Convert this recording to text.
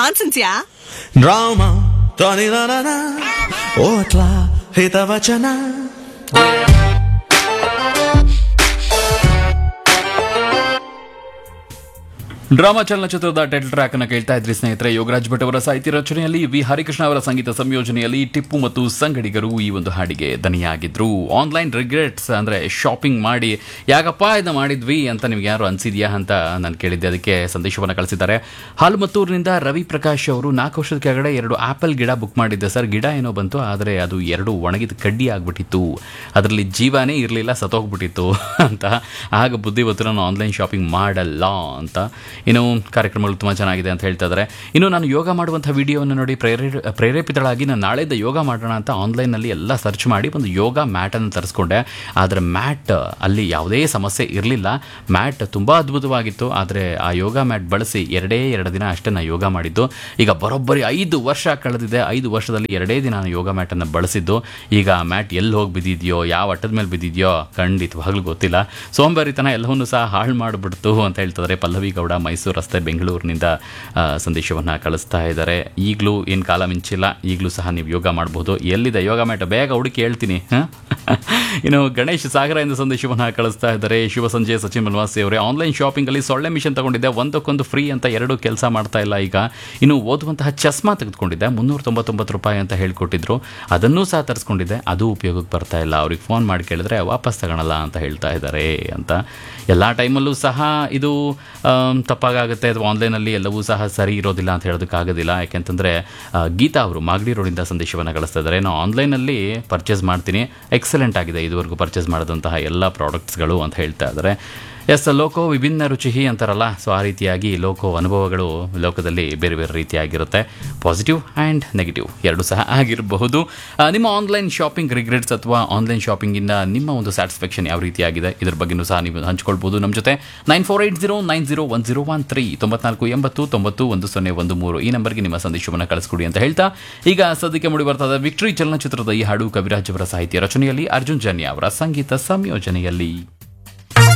ನಾನ್ಸೆನ್ಸ್ಯಾ Drama, Tony na na na, Otla, ಹಿತವಚನ drama ಚಲನಚಿತ್ರದ title track ಅನ್ನು ಕೇಳ್ತಾ ಇದ್ರಿ ಸ್ನೇಹಿತರೆ ಯೋಗರಾಜ್ ಭಟ್ ಅವರ ಸಾಹಿತ್ಯ ರಚನೆಯಲ್ಲಿ ವಿ ಹರಿಕೃಷ್ಣ ಅವರ ಸಂಗೀತ ಸಂಯೋಜನೆಯಲ್ಲಿ ಟಿಪ್ಪು ಮತ್ತು ಸಂಗಡಿಗರು ಈ ಒಂದು ಹಾಡಿಗೆ ದನಿಯಾಗಿದ್ರು ಆನ್ಲೈನ್ ರಿಗ್ರೆಟ್ಸ್ ಅಂದ್ರೆ ಶಾಪಿಂಗ್ ಮಾಡಿ ಯಾಕಪ್ಪ ಇದನ್ನ ಮಾಡಿದ್ವಿ ಅಂತ ನಿಮ್ಗೆ ಯಾರು ಅನ್ಸಿದ್ಯಾ ಅಂತ ನಾನು ಕೇಳಿದ್ದೆ ಅದಕ್ಕೆ ಸಂದೇಶವನ್ನು ಕಳಿಸಿದ್ದಾರೆ ಹಾಲ್ಮತ್ತೂರಿನಿಂದ ರವಿ ಪ್ರಕಾಶ್ ಅವರು ನಾಲ್ಕು ವರ್ಷದ ಕೆಳಗಡೆ ಎರಡು ಆಪಲ್ ಗಿಡ ಬುಕ್ ಮಾಡಿದ್ದೆ ಸರ್ ಗಿಡ ಏನೋ ಬಂತು ಆದರೆ ಅದು ಎರಡು ಒಣಗಿದ ಕಡ್ಡಿ ಆಗ್ಬಿಟ್ಟಿತ್ತು ಅದರಲ್ಲಿ ಜೀವನೇ ಇರಲಿಲ್ಲ ಸತ್ತೋಗ್ಬಿಟ್ಟಿತ್ತು ಅಂತ ಆಗ ಬುದ್ಧಿವತ್ತು ನಾನು ಆನ್ಲೈನ್ ಶಾಪಿಂಗ್ ಮಾಡಲ್ಲ ಅಂತ ಇನ್ನು ಕಾರ್ಯಕ್ರಮಗಳು ತುಂಬ ಚೆನ್ನಾಗಿದೆ ಅಂತ ಹೇಳ್ತಾ ಇದ್ದಾರೆ ಇನ್ನು ನಾನು ಯೋಗ ಮಾಡುವಂಥ ವಿಡಿಯೋವನ್ನು ನೋಡಿ ಪ್ರೇರೇ ಪ್ರೇರೇಪಿತಳಾಗಿ ನಾನು ನಾಳೆಯಿಂದ ಯೋಗ ಮಾಡೋಣ ಅಂತ ಆನ್ಲೈನಲ್ಲಿ ಎಲ್ಲ ಸರ್ಚ್ ಮಾಡಿ ಒಂದು ಯೋಗ ಮ್ಯಾಟನ್ನು ತರಿಸ್ಕೊಂಡೆ ಆದರೆ ಮ್ಯಾಟ್ ಅಲ್ಲಿ ಯಾವುದೇ ಸಮಸ್ಯೆ ಇರಲಿಲ್ಲ ಮ್ಯಾಟ್ ತುಂಬ ಅದ್ಭುತವಾಗಿತ್ತು ಆದರೆ ಆ ಯೋಗ ಮ್ಯಾಟ್ ಬಳಸಿ ಎರಡೇ ಎರಡು ದಿನ ಅಷ್ಟೇ ನಾನು ಯೋಗ ಮಾಡಿದ್ದು ಈಗ ಬರೋಬ್ಬರಿ ಐದು ವರ್ಷ ಕಳೆದಿದೆ ಐದು ವರ್ಷದಲ್ಲಿ ಎರಡೇ ದಿನ ನಾನು ಯೋಗ ಮ್ಯಾಟನ್ನು ಬಳಸಿದ್ದು ಈಗ ಆ ಮ್ಯಾಟ್ ಎಲ್ಲಿ ಹೋಗಿ ಬಿದ್ದಿದೆಯೋ ಯಾವ ಅಟ್ಟದ ಮೇಲೆ ಬಿದ್ದಿದೆಯೋ ಖಂಡಿತವಾಗ್ಲೂ ಗೊತ್ತಿಲ್ಲ ಸೋಂಬೇರಿತನ ಎಲ್ಲವನ್ನೂ ಸಹ ಹಾಳು ಮಾಡಿಬಿಡ್ತು ಅಂತ ಹೇಳ್ತಿದ್ದಾರೆ ಪಲ್ಲವಿ ಗೌಡ ಮೈಸೂರು ರಸ್ತೆ ಬೆಂಗಳೂರಿನಿಂದ ಸಂದೇಶವನ್ನು ಕಳಿಸ್ತಾ ಇದ್ದಾರೆ ಈಗಲೂ ಏನು ಕಾಲ ಮಿಂಚಿಲ್ಲ ಈಗಲೂ ಸಹ ನೀವು ಯೋಗ ಮಾಡ್ಬೋದು ಎಲ್ಲಿದೆ ಯೋಗ ಮ್ಯಾಟ್ ಬೇಗ ಹುಡುಕಿ ಹೇಳ್ತೀನಿ ಹಾಂ ಇನ್ನು ಗಣೇಶ್ ಸಾಗರದಿಂದ ಸಂದೇಶವನ್ನು ಕಳಿಸ್ತಾ ಇದ್ದಾರೆ ಶುಭ ಸಂಜೆ ಸಚಿನ್ ಮಲ್ವಾಸಿ ಅವರೇ ಆನ್ಲೈನ್ ಶಾಪಿಂಗಲ್ಲಿ ಸೊಳ್ಳೆ ಮಿಷನ್ ತಗೊಂಡಿದ್ದೆ ಒಂದಕ್ಕೊಂದು ಫ್ರೀ ಅಂತ ಎರಡು ಕೆಲಸ ಮಾಡ್ತಾ ಇಲ್ಲ ಈಗ ಇನ್ನು ಓದುವಂತಹ ಚಸ್ಮಾ ತೆಗೆದುಕೊಂಡಿದ್ದೆ ಮುನ್ನೂರ ತೊಂಬತ್ತೊಂಬತ್ತು ರೂಪಾಯಿ ಅಂತ ಹೇಳ್ಕೊಟ್ಟಿದ್ರು ಅದನ್ನೂ ಸಹ ತರಿಸ್ಕೊಂಡಿದ್ದೆ ಅದು ಉಪಯೋಗಕ್ಕೆ ಬರ್ತಾ ಇಲ್ಲ ಅವ್ರಿಗೆ ಫೋನ್ ಮಾಡಿ ಕೇಳಿದ್ರೆ ವಾಪಸ್ ತಗೊಳಲ್ಲ ಅಂತ ಹೇಳ್ತಾ ಇದ್ದಾರೆ ಅಂತ ಎಲ್ಲ ಟೈಮಲ್ಲೂ ಸಹ ಇದು ಆಮ್, ತಪ್ಪಾಗುತ್ತೆ ಅಥವಾ ಆನ್ಲೈನಲ್ಲಿ ಎಲ್ಲವೂ ಸಹ ಸರಿ ಇರೋದಿಲ್ಲ ಅಂತ ಹೇಳೋದಕ್ಕಾಗೋದಿಲ್ಲ ಯಾಕೆಂತಂದರೆ ಗೀತಾ ಅವರು ಮಾಗಡಿ ರೋಡಿಂದ ಸಂದೇಶವನ್ನು ಕಳಿಸ್ತಾ ಇದ್ದಾರೆ ನಾನು ಆನ್ಲೈನಲ್ಲಿ ಪರ್ಚೇಸ್ ಮಾಡ್ತೀನಿ ಎಕ್ಸಲೆಂಟ್ ಆಗಿದೆ ಇದುವರೆಗೂ ಪರ್ಚೇಸ್ ಮಾಡಿದಂತಹ ಎಲ್ಲ ಪ್ರಾಡಕ್ಟ್ಸ್ಗಳು ಅಂತ ಹೇಳ್ತಾ ಇದ್ದಾರೆ ಎಸ್ ಲೋಕೋ ವಿಭಿನ್ನ ರುಚಿ ಅಂತಾರಲ್ಲ ಸೊ ಆ ರೀತಿಯಾಗಿ ಲೋಕೋ ಅನುಭವಗಳು ಲೋಕದಲ್ಲಿ ಬೇರೆ ಬೇರೆ ರೀತಿಯಾಗಿರುತ್ತೆ ಪಾಸಿಟಿವ್ ಆ್ಯಂಡ್ ನೆಗೆಟಿವ್ ಎರಡು ಸಹ ಆಗಿರಬಹುದು ಆ, ನಿಮ್ಮ ಆನ್ಲೈನ್ ಶಾಪಿಂಗ್ ರಿಗ್ರೆಟ್ಸ್ ಅಥವಾ ಆನ್ಲೈನ್ ಶಾಪಿಂಗಿಂದ ನಿಮ್ಮ ಒಂದು ಸ್ಯಾಟಿಸ್ಫ್ಯಾಕ್ಷನ್ ಯಾವ ರೀತಿಯಾಗಿದೆ ಇದ್ರ ಬಗ್ಗೆನೂ ಸಹ ನೀವು ಹಂಚ್ಕೊಳ್ಬೋದು ನಮ್ಮ ಜೊತೆ nine four eight zero nine zero one zero one three ತೊಂಬತ್ನಾಲ್ಕು ಎಂಬತ್ತು ತೊಂಬತ್ತು ಒಂದು ಸೊನ್ನೆ ಒಂದು ಮೂರು ಈ ನಂಬರ್ಗೆ ನಿಮ್ಮ ಸಂದೇಶವನ್ನು ಕಳಿಸ್ಕೊಡಿ ಅಂತ ಹೇಳ್ತಾ ಈಗ ಸದ್ಯಕ್ಕೆ ಮೂಡಿ ಬರ್ತಾ ಇದೆ ವಿಕ್ಟ್ರಿ ಚಲನಚಿತ್ರದ ಈ ಹಾಡು ಕವಿರಾಜ್ ಅವರ ಸಾಹಿತ್ಯ ರಚನೆಯಲ್ಲಿ ಅರ್ಜುನ್ ಜನ್ಯ ಅವರ ಸಂಗೀತ ಸಂಯೋಜನೆಯಲ್ಲಿ